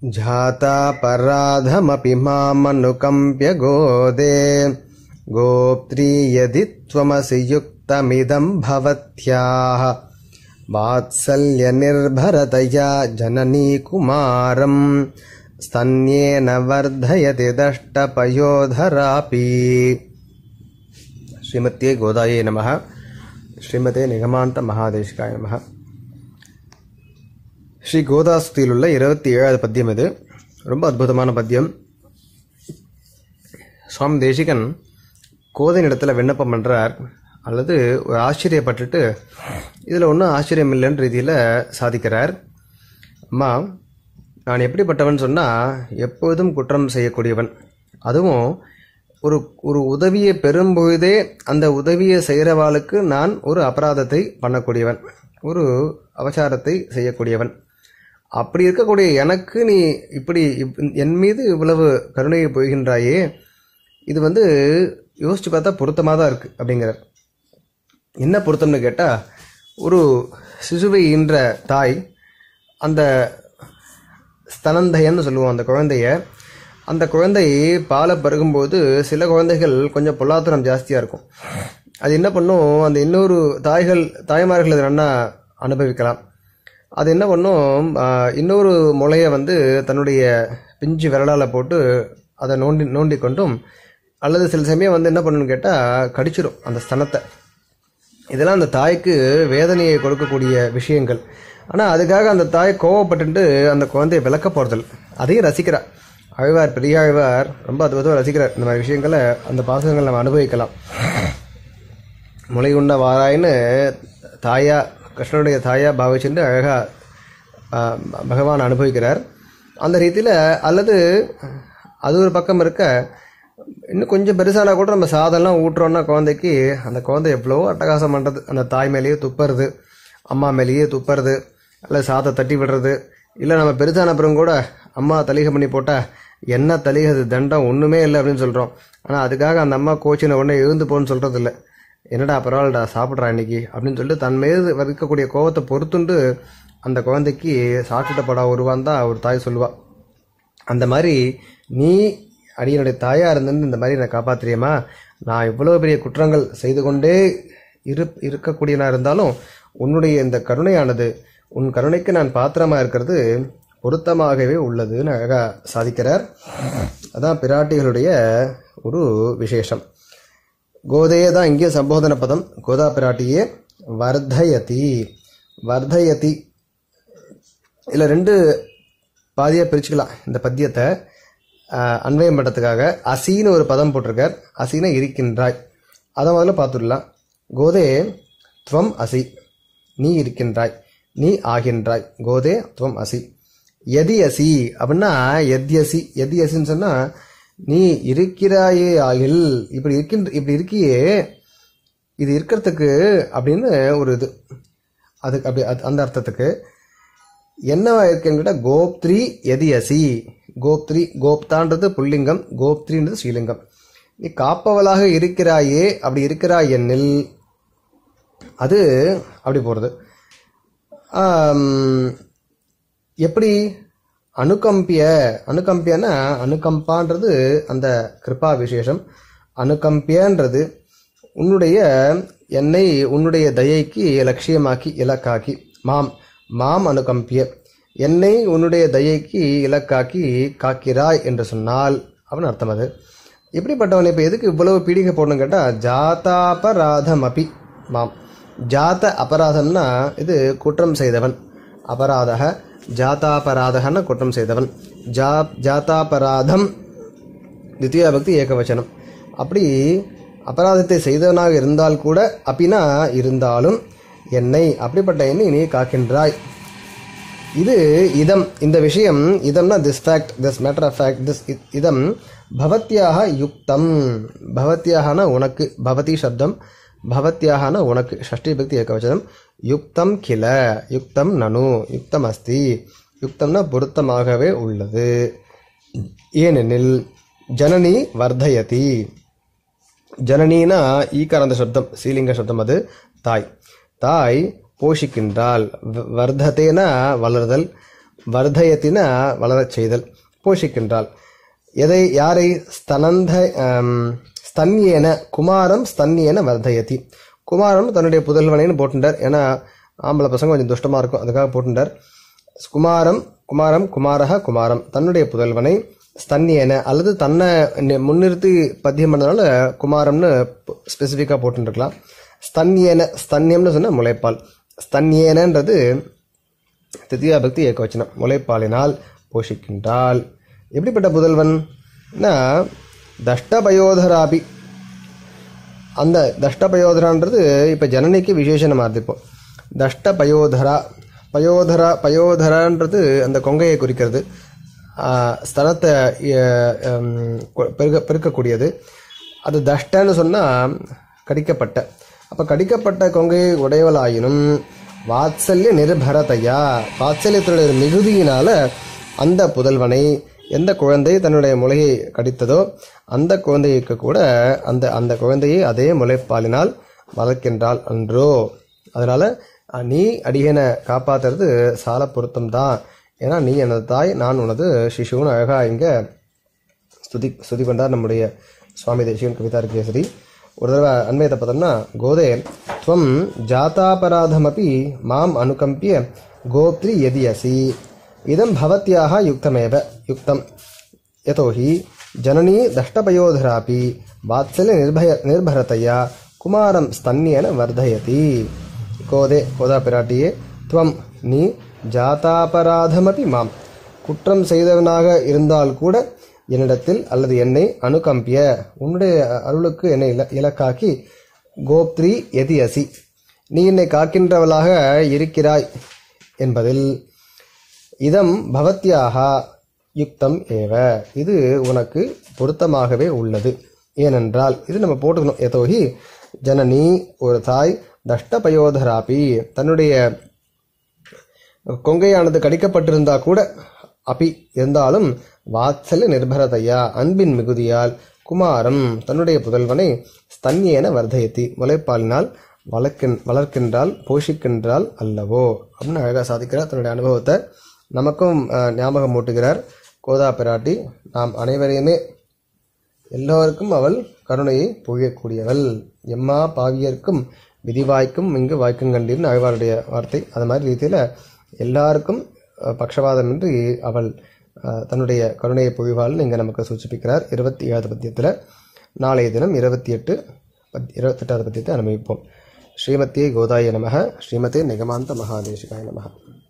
जातापराधमपि मामनुकम्प्य गोदे गोप्त्री यदि त्वमसि युक्तमिदं भवत्याः वात्सल्यनिर्भरतया जननी कुमारम् स्तन्येन वर्धयति दष्टपयोधरापि ஸ்ரீமத்தியே கோதாயே நமः ஸ்ரீமதே நிகமாந்த மகாதேஷ்காய நமः ஸ்ரீ கோதாஸ்தியில் உள்ள இருபத்தி ஏழாவது பத்தியம் இது ரொம்ப அற்புதமான பத்தியம் சுவாமி தேசிகன் கோதையின் இடத்துல விண்ணப்பம் பண்ணுறார் அல்லது ஒரு ஆச்சரியப்பட்டுட்டு இதில் ஒன்றும் ஆச்சரியம் இல்லைன்ற ரீதியில் சாதிக்கிறார் அம்மா நான் எப்படிப்பட்டவன் சொன்னால் எப்பொழுதும் குற்றம் செய்யக்கூடியவன் அதுவும் ஒரு ஒரு உதவியை பெறும்பொழுதே அந்த உதவியை செய்கிறவாளுக்கு நான் ஒரு அபராதத்தை பண்ணக்கூடியவன் ஒரு அபச்சாரத்தை செய்யக்கூடியவன் அப்படி இருக்கக்கூடிய எனக்கு நீ இப்படி இப்- என் மீது இவ்வளவு கருணையை பொய்கின்றாயே இது வந்து யோசிச்சு பார்த்தா பொருத்தமாக தான் இருக்குது அப்படிங்கிறார் என்ன பொருத்தம்னு கேட்டால் ஒரு சிசுவை ஈன்ற தாய் அந்த ஸ்தனந்தையன்னு சொல்லுவோம் அந்த குழந்தைய அந்த குழந்தை பாலை பருகும்போது சில குழந்தைகள் கொஞ்சம் பொல்லாத்தனம் ஜாஸ்தியாக இருக்கும் அது என்ன பண்ணும் அந்த இன்னொரு தாய்கள் தாய்மார்கள் அதை நல்லா அனுபவிக்கலாம் அது என்ன பண்ணும் ஆஹ், இன்னொரு முளையை வந்து தன்னுடைய பிஞ்சு விரலால் போட்டு அதை நோண்டி நோண்டி கொண்டும் அல்லது சில சமயம் வந்து என்ன பண்ணணும்னு கேட்டால் கடிச்சிடும் அந்த ஸ்தனத்தை இதெல்லாம் அந்த தாய்க்கு வேதனையை கொடுக்கக்கூடிய விஷயங்கள் ஆனால் அதுக்காக அந்த தாய் கோவப்பட்டுட்டு அந்த குழந்தையை விளக்க போகிறதில்ல அதையும் ரசிக்கிறா ஆழ்வார் பெரிய ஆழ்வார் ரொம்ப அற்புதமாக ரசிக்கிறார் இந்த மாதிரி விஷயங்களை அந்த பாசகங்கள் நம்ம அனுபவிக்கலாம் முளை உண்ண வாராயின்னு தாயா கிருஷ்ணனுடைய தாயா பாவிச்சுட்டு அழகாக பகவான் அனுபவிக்கிறார் அந்த ரீதியில் அல்லது அது ஒரு பக்கம் இருக்க இன்னும் கொஞ்சம் பெருசானா கூட நம்ம சாதம்லாம் ஊட்டுறோம்னா குழந்தைக்கு அந்த குழந்தை எவ்வளோ அட்டகாசம் பண்ணுறது அந்த தாய் மேலேயே துப்புறது அம்மா மேலேயே துப்புறது அல்ல சாதத்தை தட்டி விடுறது இல்லை நம்ம பெருசான அப்புறம் கூட அம்மா தலிகை பண்ணி போட்டால் என்ன தலிகை அது தண்டம் ஒன்றுமே இல்லை அப்படின்னு சொல்கிறோம் ஆனால் அதுக்காக அந்த அம்மா கோச்சின உடனே எழுந்து போன்னு சொல்கிறது இல்லை என்னடா பரவாயில்லடா சாப்பிட்றா இன்னைக்கு அப்படின்னு சொல்லிட்டு தன் மீது இருக்கக்கூடிய கோவத்தை பொறுத்துண்டு அந்த குழந்தைக்கு சாப்பிட்டுட்டப்படா ஒருவான் தான் ஒரு தாய் சொல்லுவா அந்த மாதிரி நீ அடியனுடைய தாயா இருந்து இந்த மாதிரி என்னை காப்பாத்துறியம்மா நான் இவ்வளோ பெரிய குற்றங்கள் செய்து கொண்டே இரு இருக்கக்கூடியனா இருந்தாலும் உன்னுடைய இந்த கருணையானது உன் கருணைக்கு நான் பாத்திரமா இருக்கிறது பொருத்தமாகவே உள்ளதுன்னு அழகா சாதிக்கிறார் அதான் பிராட்டிகளுடைய ஒரு விசேஷம் கோதையே தான் இங்கே சம்போதன பதம் கோதா பிராட்டியே வர்தயதி வர்தயதி இதில் ரெண்டு பாதியாக பிரிச்சுக்கலாம் இந்த பத்தியத்தை ஆஹ், அன்வயம் பண்ணுறதுக்காக அசின்னு ஒரு பதம் போட்டிருக்கார் அசின இருக்கின்றாய் அதை முதல்ல பார்த்துடலாம் கோதே துவம் அசி நீ இருக்கின்றாய் நீ ஆகின்றாய் கோதே துவம் அசி எதி அசி அப்படின்னா எத்யசி எதி அசின்னு சொன்னால் நீ இருக்கிறாயே ஆகில் இப்படி இருக்கின்ற இப்படி இருக்கியே இது இருக்கிறதுக்கு அப்படின்னு ஒரு இது அதுக்கு அப்படி அது- அந்த அர்த்தத்துக்கு என்னவா இருக்குன்னு கேட்டால் கோப்த்ரி எதியசி கோப்த்ரி கோப்தான்றது புல்லிங்கம் கோப்த்ரின்றது ஸ்ரீலிங்கம் நீ காப்பவளாக இருக்கிறாயே அப்படி இருக்கிறாய் என்னில் அது அப்படி போகிறது எப்படி அனுகம்பிய அனுகம்பியன்னா அனுகம்பான்றது அந்த கிருபா விசேஷம் அனுகம்பியன்றது உன்னுடைய என்னை உன்னுடைய தயைக்கு லட்சியமாக்கி இலக்காக்கி மாம் மாம் அனுகம்பிய என்னை உன்னுடைய தயைக்கு இலக்காக்கி காக்கிறாய் என்று சொன்னால் அவன் அர்த்தம் அது இப்படிப்பட்டவன் இப்போ எதுக்கு இவ்வளவு பீடிகை போடணும் கேட்டால் ஜாதாபராதம் அபி மாம் ஜாத அபராதம்னா இது குற்றம் செய்தவன் அபராதக ஜாதாபராதகன்னு குற்றம் செய்தவன் ஜா ஜாதாபராதம் தித்தியா பக்தி ஏகவச்சனம் அப்படி அபராதத்தை செய்தவனாக இருந்தால் கூட அப்பினா இருந்தாலும் என்னை அப்படிப்பட்ட என்னை நீ காக்கின்றாய் இது இதம் இந்த விஷயம் இதம்னா this fact this matter of fact this இதம் பவத்யாக யுக்தம் பவத்யாகனா உனக்கு பவதி சப்தம் பவத்யாகனா உனக்கு ஷஷ்டி பக்தி ஏகவச்சனம் யுக்தம் கில யுக்தம் நனு யுக்தம் அஸ்தி யுக்தம்னா பொருத்தமாகவே உள்ளது ஏனெனில் ஜனனி வர்தயதி ஜனனினா ஈகாரந்த சப்தம் ஸ்ரீலிங்க சப்தம் அது தாய் தாய் போஷிக்கின்றாள் வ- வர்தத்தேனா வளர்தல் வர்தயத்தின வளரச் செய்தல் போஷிக்கின்றாள் எதை யாரை ஸ்தனந்த ஆம், ஸ்தன்யேன குமாரம் ஸ்தன்யேன வர்தயதி குமாரம் தன்னுடைய புதல்வனைன்னு போட்டுட்டார் ஏன்னா ஆம்பளை பசங்க கொஞ்சம் துஷ்டமாக இருக்கும் அதுக்காக போட்டுட்டார் குமாரம் குமாரம் குமாரக குமாரம் தன்னுடைய புதல்வனை ஸ்தன்யேன அல்லது தன்னை நி- முன்னிறுத்தி பத்தியம் பண்ணதுனால குமாரம்னு ஸ்பெசிஃபிக்காக போட்டுருக்கலாம் ஸ்தன்யேன ஸ்தன்யம்னு சொன்ன முளைப்பால் ஸ்தன்யேனன்றது தித்தியா பக்தி ஏகவச்சனம் முளைப்பாலினால் போஷிக்கின்றாள் எப்படிப்பட்ட புதல்வன் தஷ்டபயோதராபி அந்த தஷ்டபயோதரான்றது இப்போ ஜனனிக்கு விசேஷணமாக இருக்கு இப்போ தஷ்டபயோதரா பயோதரா பயோதரான்றது அந்த கொங்கையை குறிக்கிறது ஆ, ஸ்தலத்தை எ- எம், கொ- பெருக்க பெருக்கக்கூடியது அது தஷ்டன்னு சொன்னால் கடிக்கப்பட்ட அப்போ கடிக்கப்பட்ட கொங்கையை உடையவளாயினும் வாத்சல்ய நிர்பரதையா வாத்சல்யத்தினுடைய மிகுதியினால அந்த புதல்வனை எந்த குழந்தை தன்னுடைய முலையை கடித்ததோ அந்த குழந்தைக்கு கூட அந்த அந்த குழந்தையை அதே முளைப்பாலினால் வளர்க்கின்றாள் அன்றோ அதனால அஹ், நீ அடியனை காப்பாத்துறது சால பொருத்தம் தான் ஏன்னா நீ எனது தாய் நான் உனது சிசுன்னு அழகா இங்க ஸ்துதி ஸ்துதி கொண்டார் நம்முடைய சுவாமி தேசிகன் கவிதா கேசரி ஒரு தடவை அன்வயத்தை பார்த்தோம்னா கோதே துவம் ஜாத்தாபராதமபி மாம் அனுகம்பிய கோப்திரி எதி அசி இதம் பவத்யாக யுக்தமேவ யுக்தம் யதோஹி ஜனனி தஷ்டபயோதராபி வாத்சல்ய நிர்பய நிர்பரதையா குமாரம் ஸ்தன்யேன வர்தயதி கோதே கோதா பிராட்டியே துவம் நீ ஜாதாபராதமபி மாம் குற்றம் செய்தவனாக இருந்தால் கூட என்னிடத்தில் அல்லது என்னை அனுகம்பிய உன்னுடைய அருளுக்கு என்னை இல இலக்காக்கி கோப்த்ரி எதி அசி நீ என்னை காக்கின்றவளாக இருக்கிறாய் என்பதில் இதம் பவத்யாக யுக்தம் ஏவ இது உனக்கு பொருத்தமாகவே உள்ளது ஏனென்றால் இது நம்ம போட்டுக்கணும் எதோஹி ஜனனி ஒரு தாய் தஷ்டபயோதராபி தன்னுடைய கொங்கையானது கடிக்கப்பட்டிருந்தா கூட அபி இருந்தாலும் வாத்சல்ய நிர்பரதையா அன்பின் மிகுதியால் குமாரம் தன்னுடைய புதல்வனை ஸ்தன்யேன வர்தயத்தி முளைப்பாலினால் வளர்க்கின் வளர்க்கின்றால் போஷிக்கின்றால் அல்லவோ அப்படின்னு அழகாக சாதிக்கிறார் தன்னுடைய அனுபவத்தை நமக்கும் அஹ், ஞாபகம் மூட்டுகிறார் கோதா பிராட்டி நாம் அனைவரையுமே எல்லோருக்கும் அவள் கருணையை பொழியக்கூடியவள் எம்மா பாவியர்க்கும் விதிவாய்க்கும் இங்கு வாய்க்கும் கண்டீர்னு அழ்வாருடைய வார்த்தை அது மாதிரி ரீதியில் எல்லாருக்கும் அஹ், பக்ஷபாதமின்றி அவள் அஹ், தன்னுடைய கருணையை பொழிவாள்னு இங்கே நமக்கு சூச்சிப்பிக்கிறார் இருபத்தி ஏழாவது பத்தியத்தில் நாளைய தினம் இருபத்தி எட்டு பத் இருபத்தெட்டாவது பத்தியத்தை அனுபவிப்போம் ஸ்ரீமத்தியே கோதாய நமக ஸ்ரீமதே நிகமாந்த மகாதேசிகாய நமக